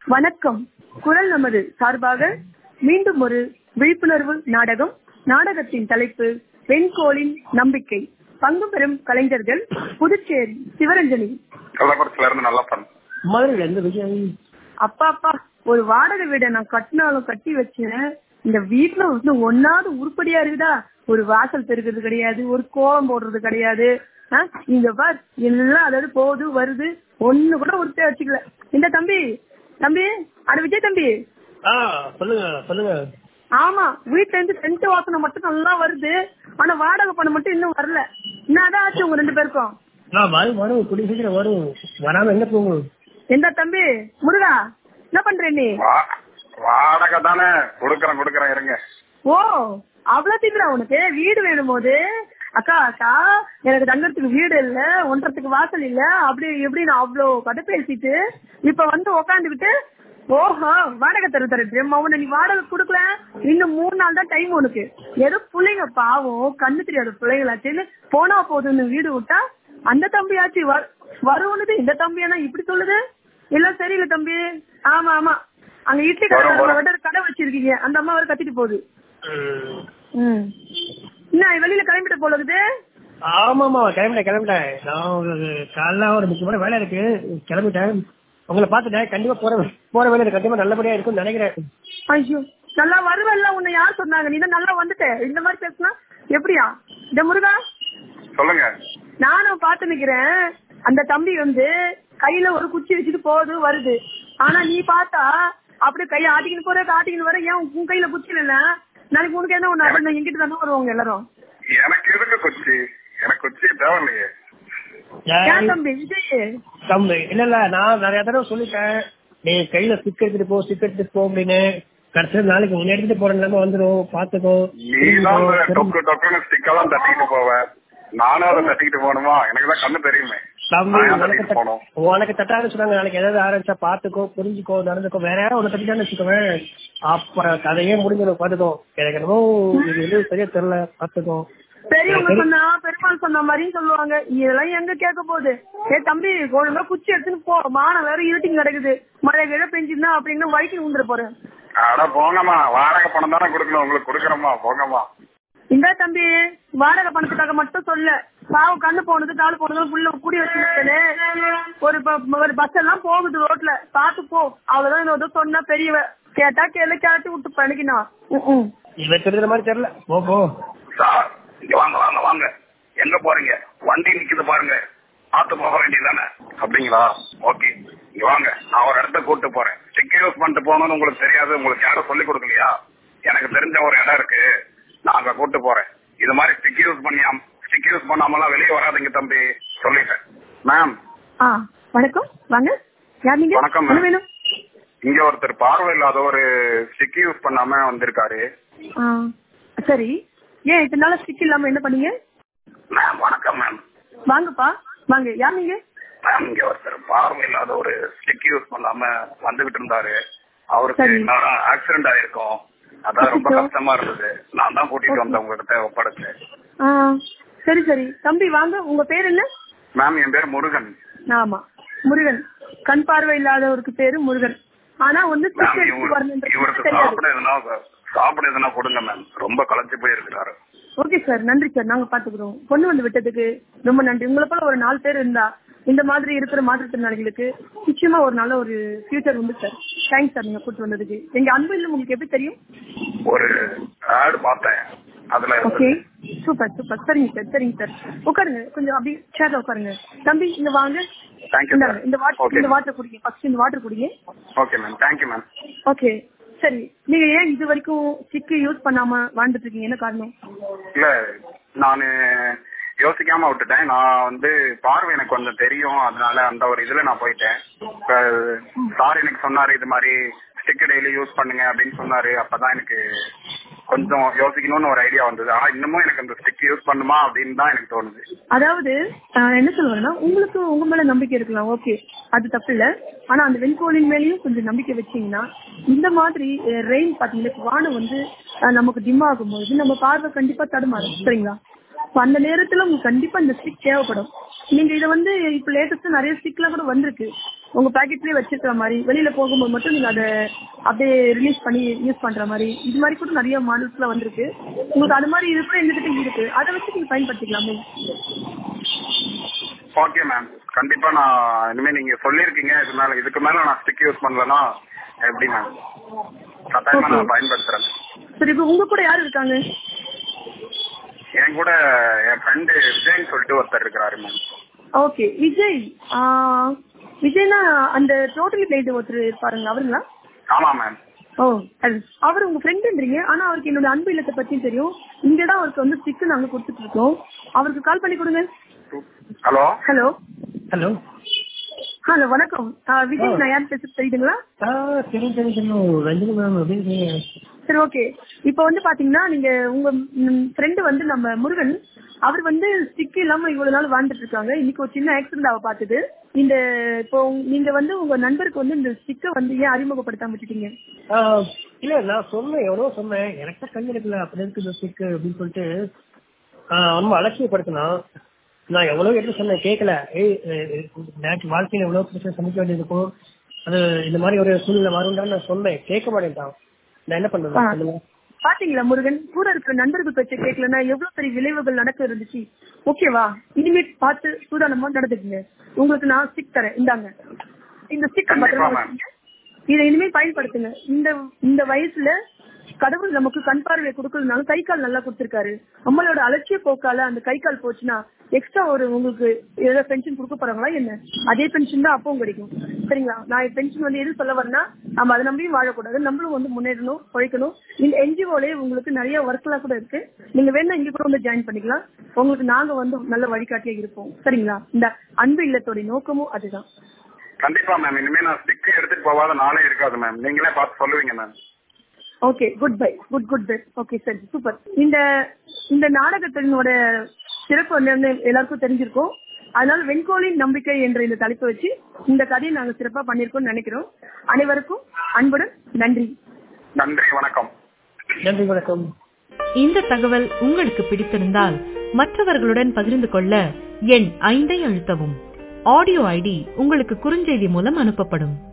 வணக்கம் குரல் நமது சார்பாக மீண்டும் ஒரு விழிப்புணர்வு நாடகம் நாடகத்தின் தலைப்பு பெண்கோளின் நம்பிக்கை பங்கு பெறும் கலைஞர்கள் புதுச்சேரி சிவரஞ்சனி கள்ளக்குறிச்சில இருந்து நல்லா பண்ணு மதுரையில இருந்து விஜய் அப்பா அப்பா ஒரு வாடகை வீடை நான் கட்டினாலும் கட்டி வச்சேன் இந்த வீட்டுல வந்து ஒன்னாவது உருப்படியா இருக்குதா ஒரு வாசல் பெருக்கிறது கிடையாது ஒரு கோலம் போடுறது கிடையாது ஆ, இங்க பார் எல்லாம் அதாவது போகுது வருது ஒண்ணு கூட உருப்படியா வச்சுக்கல இந்த தம்பி தம்பி அட விஜய் தம்பி ஆ சொல்லுங்க சொல்லுங்க ஆமா வீட்ல இருந்து சென்ட் வாசனை மட்டும் நல்லா வருது ஆனா வாடகை பணம் மட்டும் இன்னும் வரல என்னதான் ஆச்சு உங்க ரெண்டு பேருக்கும் ஆ வரும் வரும் குடி சீக்கிரம் வரும் வராம எங்க போகும் எந்த தம்பி முருகா என்ன பண்ற நீ வா- வாடகை தானே கொடுக்கறேன் கொடுக்கறேன் இருங்க ஓ அவ்வளவு தீவிரம் உனக்கு வீடு வேணும் போது அக்கா அக்கா எனக்கு தங்கறதுக்கு வீடு இல்ல ஒன்றத்துக்கு வாசல் இல்ல அப்படி எப்படி நான் அவ்வளவு கதை பேசிட்டு இப்ப வந்து உக்காந்துக்கிட்டு ஓஹோ வாடகை தர தரேன் அவனை நீ வாடகை கொடுக்கல இன்னும் மூணு நாள் தான் டைம் உனக்கு ஏதோ பிள்ளைங்க பாவம் கண்ணு தெரியாத பிள்ளைங்களாச்சுன்னு போனா போதுன்னு வீடு விட்டா அந்த தம்பியாச்சு வ- வரும்னுது இந்த தம்பியானா இப்படி சொல்லுது இல்ல சரியில்ல தம்பி ஆமா ஆமா அங்க இட்லி கடை வரும், வரும். கடை- கடை வச்சிருக்கீங்க அந்த அம்மா வர கத்திட்டு போகுது ம். என்ன வெளியில கிளம்பிட்டு போல இருக்குது ஆமாமா கிளம்பிட்டேன் கிளம்பிட்டேன் நான் உங்களுக்கு காலைல ஒரு முக்கியமான வேலை இருக்கு கிளம்பிட்டேன் உங்களை பார்த்துட்டேன் கண்டிப்பா போற போற வேலை கண்டிப்பா நல்லபடியா இருக்கும்னு நினைக்கிறேன் ஐயோ நல்லா வருவல்ல உன்னை யார் சொன்னாங்க நீ தான் நல்லா வந்துட்ட இந்த மாதிரி பேசுனா எப்படியா இந்த முருகா சொல்லுங்க நானும் பாத்து நிக்கிறேன் அந்த தம்பி வந்து கையில ஒரு குச்சி வச்சுட்டு போகுது வருது ஆனா நீ பார்த்தா அப்படியே கையை ஆட்டிக்கிட்டு போற ஆட்டிக்கிட்டு வர ஏன் உன் கையில குச்சி இல்ல நாளைக்கு உனக்கு என்ன ஒண்ணு ஆகணும், எங்கிட்ட தானே வருவாங்க எல்லாரும் எனக்கு இருக்கு கொச்சி எனக்கு கொச்சி தேவையில்லையே ஏன் தம்பி விஜய் தம்பி இல்ல இல்ல நான் நிறைய தடவை சொல்லிட்டேன் நீ கையில ஸ்டிக் எடுத்துட்டு போ ஸ்டிக் எடுத்துட்டு போ அப்படின்னு கடைசியில் நாளைக்கு உன்னை எடுத்துட்டு போற நிலைமை வந்துடும் பாத்துக்கோ நீ தான் இந்த டொக்கு டொக்குன்னு ஸ்டிக்கெல்லாம் தட்டிக்கிட்டு போவ நானும் அதை தட்டிக்கிட்டு போகணுமா எனக்கு தான் கண்ணு தெரியுமே தம்பி நான் ஏன் உனக்கு தட்டிக்கிட்டு போகணும் தட்ட- உனக்கு தட்டாத சொன்னாங்க நாளைக்கு ஏதாவது ஆரம்பிச்சா பாத்துக்கோ புரிஞ்சுக்கோ நடந்துக்கோ வேற யாரும் உன்னை தட்டிட்டான்னு வச்சுக்கோவேன் அப்புறம் கதையே முடிஞ்சிடும் பாத்துக்கோ எனக்கு என்னமோ இது வந்து சரியா தெரியல பாத்துக்கோ பெரியவங்க சொன்னா பெருமாள் சொன்ன மாதிரியும் சொல்லுவாங்க இதெல்லாம் எங்க கேட்க போகுது ஏ தம்பி ஒழுங்கா குச்சி எடுத்துன்னு போ மானம் வேற இருட்டிங் கிடக்குது மழை கிழ பெஞ்சிருந்தா அப்படின்னா வயிற்று உந்துட போறேன் அட போங்கம்மா வாடகை பணம் தானே கொடுக்கணும் உங்களுக்கு கொடுக்குறோமா போங்கம்மா இந்த தம்பி வாடகை பணத்துக்காக மட்டும் சொல்ல பாவம் கண்ணு போனது கால் போனது புள்ள கூடி வச்சுட்டேனே ஒரு ப- ஒரு பஸ் எல்லாம் போகுது ரோட்ல பாத்து போ அவ்வளவுதான் ஏதோ சொன்னா பெரியவ கேட்டா கேளு கேட்டு விட்டு பண்ணிக்கணும் ம் இவன் தெரிஞ்ச மாதிரி தெரியல போ போ சார் இங்க வாங்க வாங்க வாங்க எங்க போறீங்க வண்டி நிக்குது பாருங்க பார்த்து போக வேண்டியதானே அப்படிங்களா ஓகே இங்க வாங்க நான் ஒரு இடத்த கூட்டு போறேன் ஸ்டிக் யூஸ் பண்ணிட்டு போகணும்னு உங்களுக்கு தெரியாது உங்களுக்கு யாரும் சொல்லி கொடுக்கலையா எனக்கு தெரிஞ்ச ஒரு இடம் இருக்கு நான் அங்க கூட்டு போறேன் இது மாதிரி ஸ்டிக் யூஸ் பண்ணி ஸ்டிக் யூஸ் பண்ணாமலாம் வெளியே வராதீங்க தம்பி சொல்லிட்டேன் மேம் ஆ வணக்கம் வாங்க யார் நீங்க வணக்கம், என்ன ma'am. வேணும் இங்க ஒருத்தர் பார்வை இல்லாத ஒரு ஸ்டிக் யூஸ் பண்ணாம வந்திருக்காரு ஆ, சரி ஏன் இதனால ஸ்டிக் இல்லாம என்ன பண்ணீங்க மேம் வணக்கம் மேம் வாங்கப்பா வாங்க யார் நீங்க மேம் இங்க ஒருத்தர் பார்வை இல்லாத ஒரு ஸ்டிக் யூஸ் பண்ணாம வந்துகிட்டு இருந்தாரு அவருக்கு சரி. ஆக்சிடென்ட் ஆயிருக்கும் அதான் ரொம்ப அச்சச்சோ. கஷ்டமா இருந்தது நான் தான் கூட்டிட்டு வந்தேன் உங்ககிட்ட ஒப்படைச்சேன் ஆ, சரி சரி தம்பி வாங்க உங்க பேர் என்ன மேம் என் பேர் முருகன் ஆமா முருகன் கண் பார்வை இல்லாதவருக்கு பேரு முருகன் ஆனா வந்து மேம் ஸ்டிக் எடுத்து இவர் வரணுன்றது இவருக்கு தெரியாது சாப்பிட எதுனா சாப்பிட எதுனா கொடுங்க மேம் ரொம்ப களைச்சு போயிருக்கிறாரு ஓகே சார் நன்றி சார் நாங்க பாத்துக்கிறோம் பொண்ணு வந்து விட்டதுக்கு ரொம்ப நன்றி உங்களை போல ஒரு நாலு பேர் இருந்தா இந்த மாதிரி இருக்கிற மாற்றுத்திறனாளிகளுக்கு நிச்சயமா ஒரு நல்ல ஒரு ஃபியூச்சர் உண்டு சார் தேங்க்ஸ் சார் நீங்க கூட்டு வந்ததுக்கு எங்க அன்பு இல்லை உங்களுக்கு எப்படி தெரியும் ஒரு ஆட் பார்த்தேன் அதுல ஓகே சூப்பர் சூப்பர் சரிங்க சார் சரிங்க சார் உட்காருங்க கொஞ்சம் அப்படியே சேர்ல உட்காருங்க தம்பி இங்க வாங்க தேங்க்யூ இந்தாங்க, இந்த வாட்டர் ஓகே இந்த வாட்டர் குடிங்க ஃபர்ஸ்ட் இந்த வாட்டர் குடிங்க okay ma'am thank you ma'am okay சரி நீங்க ஏன் இது வரைக்கும் சிக்கு யூஸ் பண்ணாம வாழ்ந்துட்டு இருக்கீங்க என்ன காரணம் இல்ல நானு யோசிக்காம விட்டுட்டேன் நான் வந்து பார்வை எனக்கு கொஞ்சம் தெரியும் அதனால அந்த ஒரு இதுல நான் போயிட்டேன் இப்ப சார் எனக்கு சொன்னாரு இது மாதிரி ஸ்டிக் டெய்லி யூஸ் பண்ணுங்க அப்படின்னு சொன்னாரு அப்பதான் எனக்கு கொஞ்சம் யோசிக்கணும்னு ஒரு ஐடியா வந்தது ஆனா இன்னமும் எனக்கு அந்த ஸ்டிக் யூஸ் பண்ணுமா அப்படின்னு தான் எனக்கு தோணுது அதாவது ஆஹ், என்ன சொல்லுவேன்னா உங்களுக்கு உங்க மேல நம்பிக்கை இருக்கலாம் ஓகே அது தப்பு இல்ல ஆனா அந்த வெண்கோலின் மேலயும் கொஞ்சம் நம்பிக்கை வச்சீங்கன்னா இந்த மாதிரி ரெயின் பாத்தீங்கன்னா வானம் வந்து ஆஹ், நமக்கு டிம் ஆகும்போது நம்ம பார்வை கண்டிப்பா தடுமாறும் சரிங்களா அப்ப அந்த நேரத்துல உங்களுக்கு கண்டிப்பா இந்த ஸ்டிக் தேவைப்படும் நீங்க இதை வந்து இப்ப லேட்டஸ்டா நிறைய ஸ்டிக் எல்லாம் கூட வந்திருக்கு உங்க பாக்கெட்லயே வச்சிருக்கிற மாதிரி வெளியில போகும்போது மட்டும் நீங்க அதை அப்படியே ரிலீஸ் பண்ணி யூஸ் பண்ற மாதிரி இது மாதிரி கூட நிறைய மாடல்ஸ்ல வந்திருக்கு உங்களுக்கு அது மாதிரி இது கூட எங்ககிட்ட இருக்கு அதை வச்சு நீங்க பயன்படுத்திக்கலாமே ஓகே மேம் கண்டிப்பா நான் இனிமே நீங்க சொல்லியிருக்கீங்க இது மேல இதுக்கு மேல நான் ஸ்டிக் யூஸ் பண்ணலன்னா எப்படி மேம் கட்டாயமா நான் பயன்படுத்துறேன் சரி இப்போ உங்க கூட யாரு இருக்காங்க என் கூட என் ஃப்ரெண்டு விஜய்னு சொல்லிட்டு ஒருத்தர் இருக்கிறாரு மேம் ஓகே விஜய் ஆ, விஜய்னா அந்த டோட்டலி பிளேட் ஒருத்தர் இருப்பாருங்க அவருங்களா ஆமா மேம் ஓ அது அவர் உங்க ஃப்ரெண்டுன்றீங்க ஆனா அவருக்கு என்னோட அன்பு இல்லத்தை பத்தியும் தெரியும் இந்த இடம் அவருக்கு வந்து ஸ்டிக் நாங்க கொடுத்துட்டு இருக்கோம் அவருக்கு கால் பண்ணி கொடுங்க ஹலோ ஹலோ ஹலோ ஹலோ வணக்கம் ஆ, விஜய் நான் யார் பேச தெரியுதுங்களா ஆ தெரியும் தெரியும் தெரியும் ரஞ்சினி மேம் எப்படி இருக்கீங்க சரி ஓகே இப்போ வந்து பாத்தீங்கன்னா நீங்க உங்க ஃப்ரெண்டு வந்து நம்ம முருகன் அவர் வந்து ஸ்டிக் இல்லாம இவ்வளவு நாள் வாழ்ந்துட்டு இருக்காங்க இன்னைக்கு ஒரு சின்ன ஆக்சிடென்ட் அவ பார்த்தது இந்த இப்போ உங்க- நீங்க வந்து உங்க நண்பருக்கு வந்து இந்த ஸ்டிக்கை வந்து ஏன் அறிமுகப்படுத்தாம விட்டுட்டீங்க ஆ, இல்ல நான் சொன்னேன் எவ்வளவோ சொன்னேன் எனக்கு தான் கண் எடுக்கல அப்படி இருக்கு இந்த சிக்கு அப்படின்னு சொல்லிட்டு ஆ, ரொம்ப அலட்சியப்படுத்தினான் நான் எவ்வளவு எடுத்து சொன்னேன் கேட்கல ஏய் நேற்று வாழ்க்கையில எவ்வளவு பிரச்சனை சந்திக்க வேண்டியது இருக்கும் அது இந்த மாதிரி ஒரு சூழ்நிலை வரும்டான்னு நான் சொன்னேன் கேட்க மாட்டேன்ட்டான் நான் என்ன பண்ணுவேன் ஆ. சொல்லுங்க பாத்தீங்களா முருகன் கூட இருக்கிற நண்பர்கள் பேச்ச கேட்கலன்னா எவ்வளவு பெரிய விளைவுகள் நடக்க இருந்துச்சு ஓகேவா இனிமேட் பார்த்து சூதானமா நடந்துக்குங்க உங்களுக்கு நான் ஸ்டிக் தரேன் இந்தாங்க இந்த ஸ்டிக் கண்டிப்பா, பத்திரமா ma'am. வச்சுங்க. இதை இனிமேல் பயன்படுத்துங்க இந்த இந்த வயசுல கடவுள் நமக்கு கண் பார்வையை கொடுக்கறதுனால கை கால் நல்லா கொடுத்திருக்காரு நம்மளோட அலட்சிய போக்கால அந்த கை கால் போச்சுன்னா எக்ஸ்ட்ரா ஒரு உங்களுக்கு ஏதாவது பென்ஷன் கொடுக்க போறாங்களா என்ன அதே பென்ஷன் தான் அப்பவும் கிடைக்கும் சரிங்களா நான் பென்ஷன் வந்து எது சொல்ல வரேன்னா நம்ம அதை நம்பியும் வாழக்கூடாது நம்மளும் வந்து முன்னேறணும் உழைக்கணும் இந்த என்ஜிஓலயே உங்களுக்கு நிறைய ஒர்க்லாம் கூட இருக்கு நீங்க வேணா இங்க கூட வந்து ஜாயின் பண்ணிக்கலாம் உங்களுக்கு நாங்க வந்து நல்ல வழிகாட்டியா இருப்போம் சரிங்களா இந்த அன்பு இல்லத்தோட நோக்கமும் அதுதான் கண்டிப்பா மேம் இனிமே நான் ஸ்டிக் எடுத்துட்டு போகாத நாளே இருக்காது மேம் நீங்களே பார்த்து சொல்லுவீங்க ma'am okay good bye good good bye okay சரி சூப்பர் இந்த இந்த நாடகத்தினோட சிறப்பு வந்து எல்லாருக்கும் தெரிஞ்சிருக்கும் அதனால வெண்கோலின் நம்பிக்கை என்ற இந்த தலைப்பை வச்சு இந்த கதையை நாங்க சிறப்பா பண்ணிருக்கோம்னு நினைக்கிறோம் அனைவருக்கும் அன்புடன் நன்றி நன்றி வணக்கம் நன்றி வணக்கம் இந்த தகவல் உங்களுக்கு பிடித்திருந்தால் மற்றவர்களுடன் பகிர்ந்து கொள்ள எண் ஐந்தை அழுத்தவும் ஆடியோ ஐடி உங்களுக்கு குறுஞ்செய்தி மூலம் அனுப்பப்படும்